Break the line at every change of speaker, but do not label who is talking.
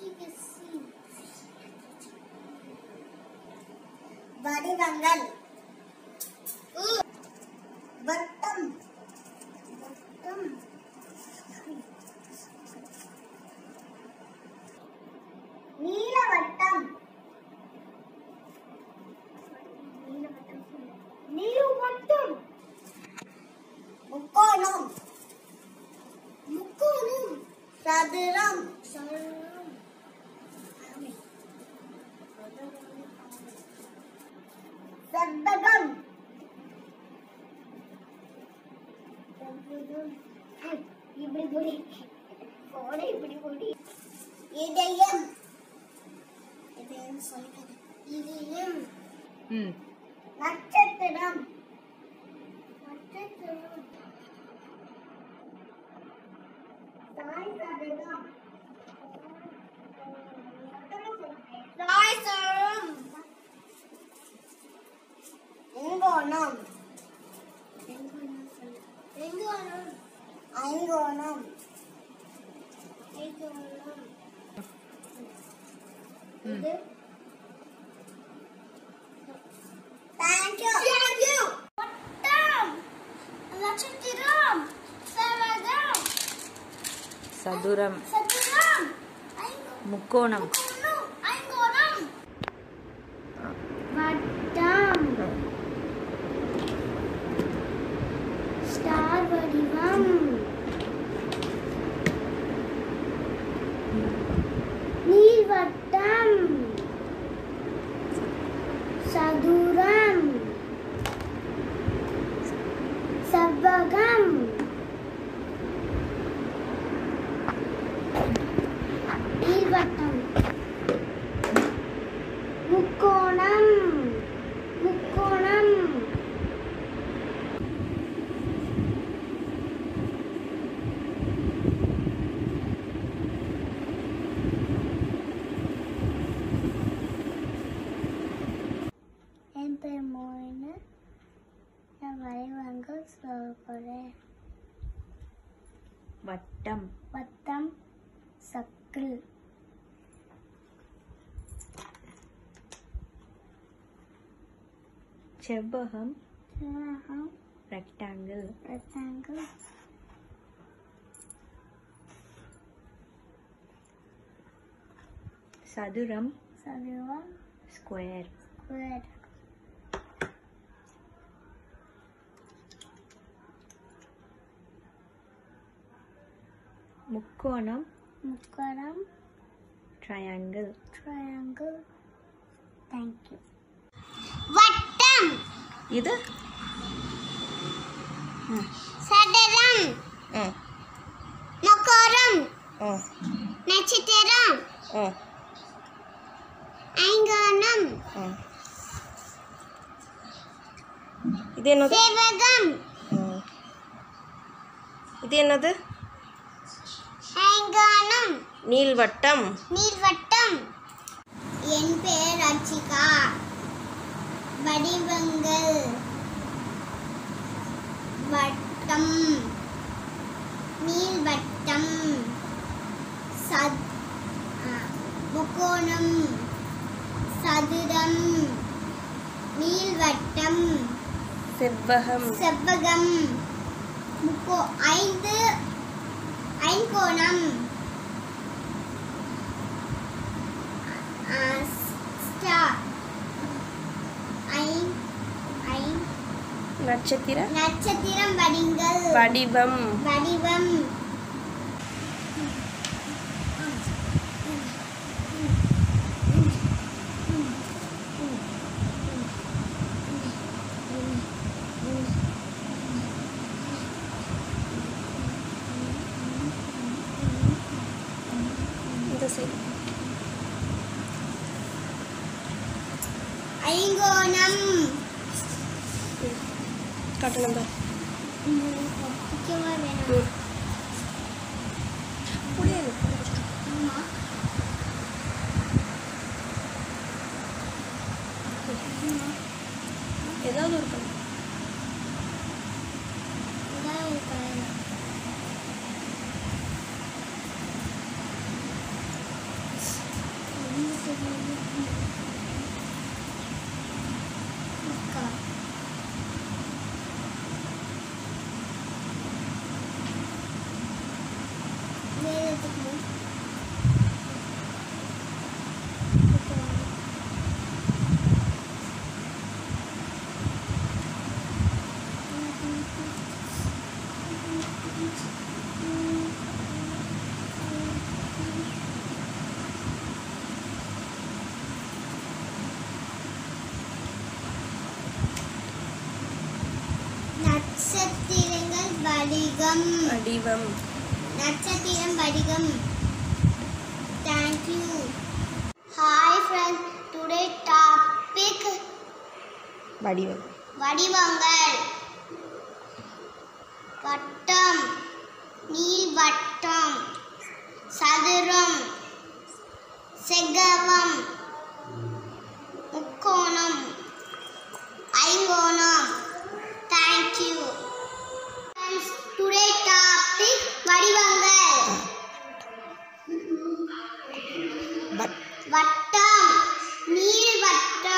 வடிவங்கள் வட்டம் வட்டம் நீலவட்டம் நீலவட்டம் முக்கோணம் முக்கோணம் சதுரம் சதுரம் செவ்வகம் ஐ, இப்படி பொடி போட இப்படி பொடி இதயம் இதயம் சொல்லுங்க இதயம்
ம்
நட்சத்திரம் நட்சத்திரம் தாய் சதுரம் தாய் சதுரம் எங்கோணம் எங்கோணம் ஐங்கோணம் ஐங்கோணம் இது Thank you. Thank you. வட்டம் நட்சத்திரம் செவ்வகம்
சதுரம்
சதுரம் ஐங்கோ-
முக்கோணம்
முக்கோணம், ஐங்கோணம் வட்டம் ஸ்டார் வடிவம் நீள்வட்டம் சதுரம் செவ்வகம் நீள்வட்டம் முக்கோணம் முக்கோணம் என் பேர் மோயினு நான் வரைவாங்க சொல்ல போகிறேன்
வட்டம்
வட்டம் சக்கில்
செவ்வகம்
சிவகம்
ரெக்டாங்கிள்
rectangle
சதுரம்
சதுரம்
ஸ்கொயர்
square
முக்கோணம்
முக்கோணம்
ட்ரையாங்கிள்
triangle thank you வட்டம்
இது
சதுரம்
ம்
முக்கோணம்
ம்
நட்சத்திரம்
ம்
ஐங்கோணம்
ம் இது என்னது
செவ்வகம்
ம் இது என்னது
ஐங்கோணம்
நீள்வட்டம்
நீள்வட்டம் என் பெயர் அர்ச்சிகா வடிவங்கள் வட்டம் நீள்வட்டம் சத் ஆ, முக்கோணம் சதுரம் நீள்வட்டம்
செவ்வகம்
செவ்வகம் முக்கோ ஐந்து ஐங்கோணம் ஆ, ஸ்டார் ஐ ஐ
நட்சத்திர
நட்சத்திரம் வடிங்கள்
வடிவம்
வடிவம்
இந்த சைடு
ஐங்கோணம்
காட்டு நம்பர்
முக்கியமா வேணும்
புரியுது
ஆமா
ஏதாவது ஒரு கலர்
இதான் ஒரு கலர் அக்கா வேறதுக்கு நட்சத்திரங்கள் வடிகம்
வடிவம்
நட்சத்திரம் வடிகம் thank you hi friends today topic
வடிவம்
வடிவங்கள் வட்டம் நீள்வட்டம் சதுரம் செவ்வகம் முக்கோணம் ஐங்கோணம் தேங்க்யூ டுடே டாபிக் வடிவங்கள்
வட்
வட்டம் நீள்வட்டம்